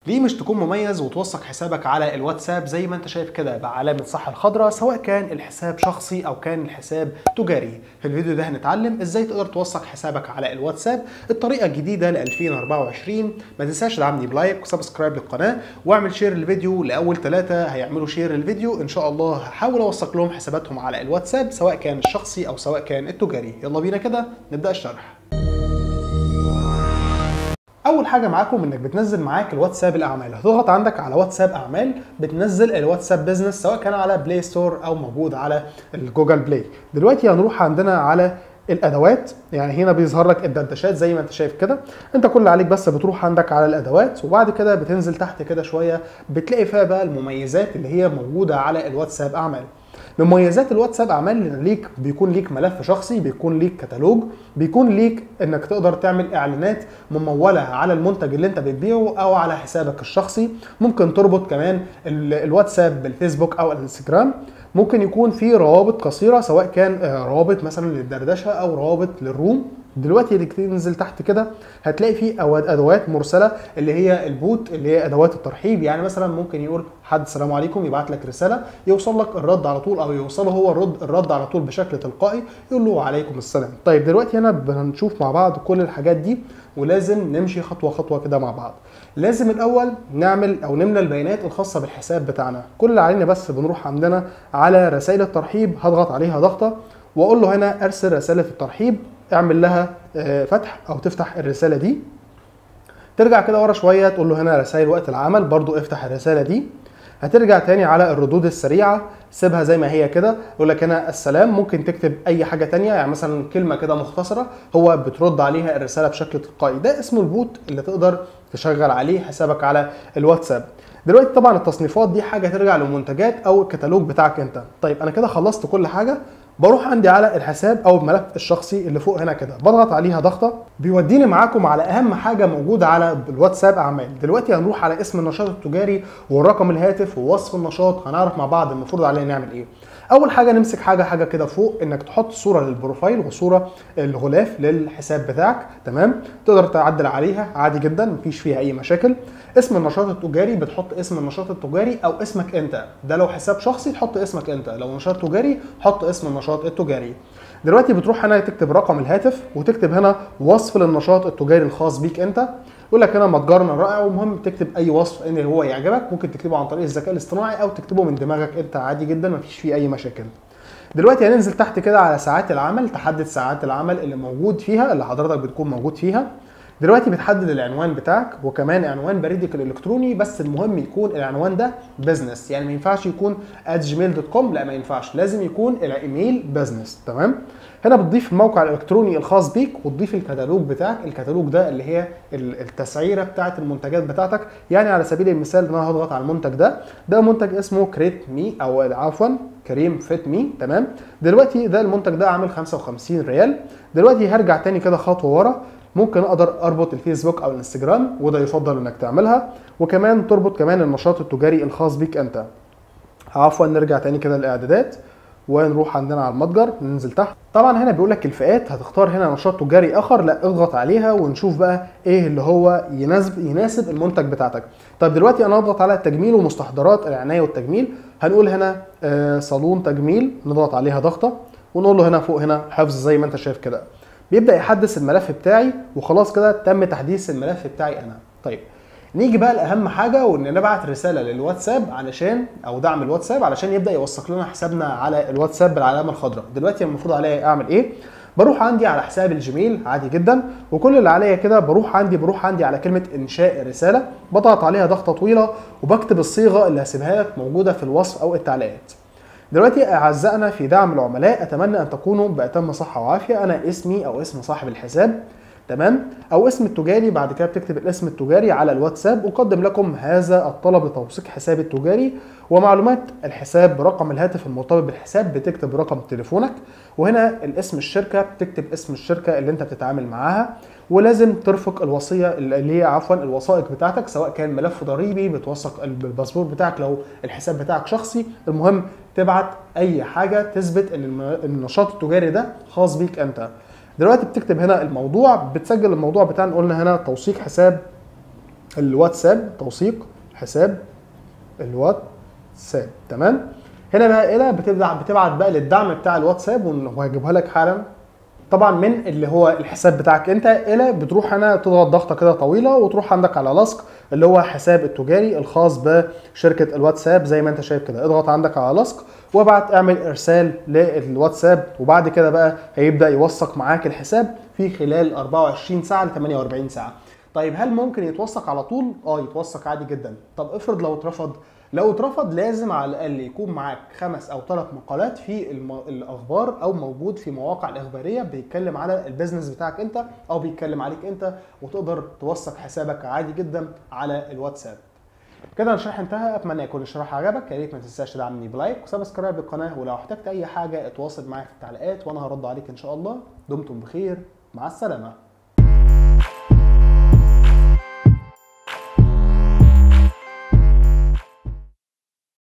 ليه مش تكون مميز وتوثق حسابك على الواتساب زي ما انت شايف كده بعلامة صح الخضراء سواء كان الحساب شخصي او كان الحساب تجاري في الفيديو ده هنتعلم ازاي تقدر توثق حسابك على الواتساب الطريقة الجديدة ل 2024 ما تنساش تدعمني بلايك وسبسكرايب للقناة واعمل شير للفيديو لاول ثلاثة هيعملوا شير للفيديو ان شاء الله هحاول اوثق لهم حساباتهم على الواتساب سواء كان الشخصي او سواء كان التجاري يلا بينا كده نبدأ الشرح اول حاجه معاكم انك بتنزل معاك الواتساب الاعمال هتضغط عندك على واتساب اعمال بتنزل الواتساب بزنس سواء كان على بلاي ستور او موجود على الجوجل بلاي دلوقتي هنروح عندنا على الادوات يعني هنا بيظهر لك الدردشات زي ما انت شايف كده انت كل اللي عليك بس بتروح عندك على الادوات وبعد كده بتنزل تحت كده شويه بتلاقي فيها بقى المميزات اللي هي موجوده على الواتساب اعمال مميزات الواتساب اعمال ان ليك بيكون ليك ملف شخصي بيكون ليك كتالوج بيكون ليك انك تقدر تعمل اعلانات مموله على المنتج اللي انت بتبيعه او على حسابك الشخصي ممكن تربط كمان الواتساب بالفيسبوك او الانستجرام ممكن يكون في روابط قصيره سواء كان روابط مثلا للدردشه او روابط للروم دلوقتي اللي تنزل تحت كده هتلاقي في ادوات مرسله اللي هي البوت اللي هي ادوات الترحيب يعني مثلا ممكن يقول حد السلام عليكم يبعت لك رساله يوصل لك الرد على طول او يوصله هو الرد الرد على طول بشكل تلقائي يقول له وعليكم السلام طيب دلوقتي هنا بنشوف مع بعض كل الحاجات دي ولازم نمشي خطوه خطوه كده مع بعض لازم الاول نعمل او نملى البيانات الخاصه بالحساب بتاعنا كل اللي علينا بس بنروح عندنا على رسائل الترحيب هضغط عليها ضغطه واقول له هنا ارسل رساله الترحيب اعمل لها فتح او تفتح الرساله دي ترجع كده ورا شويه تقول له هنا رسائل وقت العمل برضو افتح الرساله دي هترجع تاني على الردود السريعه سيبها زي ما هي كده يقول لك هنا السلام ممكن تكتب اي حاجه تانية يعني مثلا كلمه كده مختصره هو بترد عليها الرساله بشكل تلقائي ده اسمه البوت اللي تقدر تشغل عليه حسابك على الواتساب دلوقتي طبعا التصنيفات دي حاجه ترجع للمنتجات او الكتالوج بتاعك انت طيب انا كده خلصت كل حاجه بروح عندي على الحساب او الملف الشخصي اللي فوق هنا كده بضغط عليها ضغطه بيوديني معاكم على اهم حاجه موجوده على الواتساب اعمال دلوقتي هنروح على اسم النشاط التجاري ورقم الهاتف ووصف النشاط هنعرف مع بعض المفروض علينا نعمل ايه اول حاجه نمسك حاجه حاجه كده فوق انك تحط صوره للبروفايل وصوره الغلاف للحساب بتاعك تمام تقدر تعدل عليها عادي جدا مفيش فيها اي مشاكل اسم النشاط التجاري بتحط اسم النشاط التجاري او اسمك انت ده لو حساب شخصي تحط اسمك انت لو نشاط تجاري حط اسم النشاط التجاري دلوقتي بتروح هنا تكتب رقم الهاتف وتكتب هنا وصف للنشاط التجاري الخاص بيك انت يقول لك هنا متجرنا رائع ومهم تكتب اي وصف ان هو يعجبك ممكن تكتبه عن طريق الذكاء الاصطناعي او تكتبه من دماغك انت عادي جدا مفيش فيه اي مشاكل دلوقتي هننزل تحت كده على ساعات العمل تحدد ساعات العمل اللي موجود فيها اللي حضرتك بتكون موجود فيها دلوقتي بتحدد العنوان بتاعك وكمان عنوان بريدك الالكتروني بس المهم يكون العنوان ده بزنس يعني ما ينفعش يكون @gmail.com لا ما ينفعش لازم يكون الايميل بزنس تمام هنا بتضيف الموقع الالكتروني الخاص بيك وتضيف الكتالوج بتاعك الكتالوج ده اللي هي التسعيره بتاعه المنتجات بتاعتك يعني على سبيل المثال انا هضغط على المنتج ده ده منتج اسمه كريت مي او عفوا كريم فيت مي تمام دلوقتي ده المنتج ده عامل 55 ريال دلوقتي هرجع تاني كده خطوه ورا ممكن اقدر اربط الفيسبوك او الانستجرام وده يفضل انك تعملها وكمان تربط كمان النشاط التجاري الخاص بيك انت عفوا نرجع تاني كده للاعدادات ونروح عندنا على المتجر ننزل تحت طبعا هنا بيقول لك الفئات هتختار هنا نشاط تجاري اخر لا اضغط عليها ونشوف بقى ايه اللي هو يناسب يناسب المنتج بتاعتك طيب دلوقتي انا اضغط على التجميل ومستحضرات العنايه والتجميل هنقول هنا آه صالون تجميل نضغط عليها ضغطه ونقول له هنا فوق هنا حفظ زي ما انت شايف كده بيبدا يحدث الملف بتاعي وخلاص كده تم تحديث الملف بتاعي انا طيب نيجي بقى لاهم حاجه وان نبعت رساله للواتساب علشان او دعم الواتساب علشان يبدا يوثق لنا حسابنا على الواتساب بالعلامه الخضراء دلوقتي المفروض عليا اعمل ايه بروح عندي على حساب الجيميل عادي جدا وكل اللي عليا كده بروح عندي بروح عندي على كلمه انشاء رساله بضغط عليها ضغطه طويله وبكتب الصيغه اللي هسيبها لك موجوده في الوصف او التعليقات دلوقتي اعزائنا في دعم العملاء اتمنى ان تكونوا باتم صحه وعافيه انا اسمي او اسم صاحب الحساب تمام او اسم التجاري بعد كده بتكتب الاسم التجاري على الواتساب اقدم لكم هذا الطلب لتوثيق حساب التجاري ومعلومات الحساب برقم الهاتف المرتبط بالحساب بتكتب رقم تليفونك وهنا الاسم الشركه بتكتب اسم الشركه اللي انت بتتعامل معاها ولازم ترفق الوصيه اللي هي عفوا الوثائق بتاعتك سواء كان ملف ضريبي بتوثق الباسبور بتاعك لو الحساب بتاعك شخصي المهم تبعت اي حاجه تثبت ان النشاط التجاري ده خاص بيك انت دلوقتي بتكتب هنا الموضوع بتسجل الموضوع بتاعنا قلنا هنا توثيق حساب الواتساب توثيق حساب الواتساب تمام هنا بقى الى بتبعت بتبعت بقى للدعم بتاع الواتساب وهجيبها لك حالا طبعا من اللي هو الحساب بتاعك انت الى بتروح هنا تضغط ضغطه كده طويله وتروح عندك على لصق اللي هو حساب التجاري الخاص بشركه الواتساب زي ما انت شايف كده اضغط عندك على لصق وابعت اعمل ارسال للواتساب وبعد كده بقى هيبدا يوثق معاك الحساب في خلال 24 ساعه ل 48 ساعه طيب هل ممكن يتوثق على طول اه يتوثق عادي جدا طب افرض لو اترفض لو اترفض لازم على الاقل يكون معاك خمس او ثلاث مقالات في الم... الاخبار او موجود في مواقع الاخباريه بيتكلم على البيزنس بتاعك انت او بيتكلم عليك انت وتقدر توثق حسابك عادي جدا على الواتساب كده الشرح انتهى اتمنى يكون الشرح عجبك يا ريت ما تنساش تدعمني بلايك وسبسكرايب للقناه ولو احتجت اي حاجه اتواصل معايا في التعليقات وانا هرد عليك ان شاء الله دمتم بخير مع السلامه